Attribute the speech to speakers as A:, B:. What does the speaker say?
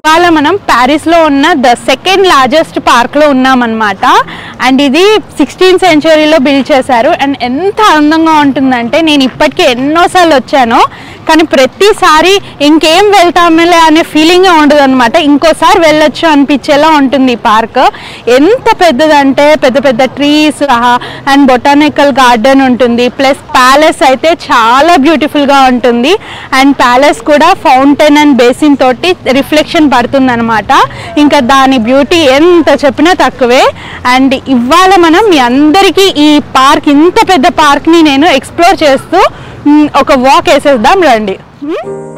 A: ఇవాళ మనం ప్యారిస్లో ఉన్న ద సెకండ్ లార్జెస్ట్ పార్క్లో ఉన్నామన్నమాట అండ్ ఇది సిక్స్టీన్ సెంచరీలో బిల్డ్ చేశారు అండ్ ఎంత అందంగా ఉంటుందంటే నేను ఇప్పటికీ ఎన్నోసార్లు వచ్చాను కానీ ప్రతిసారి ఇంకేం వెళ్తామేలే అనే ఫీలింగే ఉండదు అనమాట ఇంకోసారి వెళ్ళొచ్చు అనిపించేలా ఉంటుంది ఈ పార్క్ ఎంత పెద్దదంటే పెద్ద పెద్ద ట్రీస్ అండ్ బొటానికల్ గార్డెన్ ఉంటుంది ప్లస్ ప్యాలెస్ అయితే చాలా బ్యూటిఫుల్గా ఉంటుంది అండ్ ప్యాలెస్ కూడా ఫౌంటైన్ అండ్ బేసిన్ తోటి రిఫ్లెక్షన్ పడుతుంది అనమాట ఇంకా దాని బ్యూటీ ఎంత చెప్పినా తక్కువే అండ్ ఇవాళ మనం మీ అందరికీ ఈ పార్క్ ఇంత పెద్ద పార్క్ని నేను ఎక్స్ప్లోర్ చేస్తూ మ్, ఒక వాక్ వేసేద్దాం రండి మ్?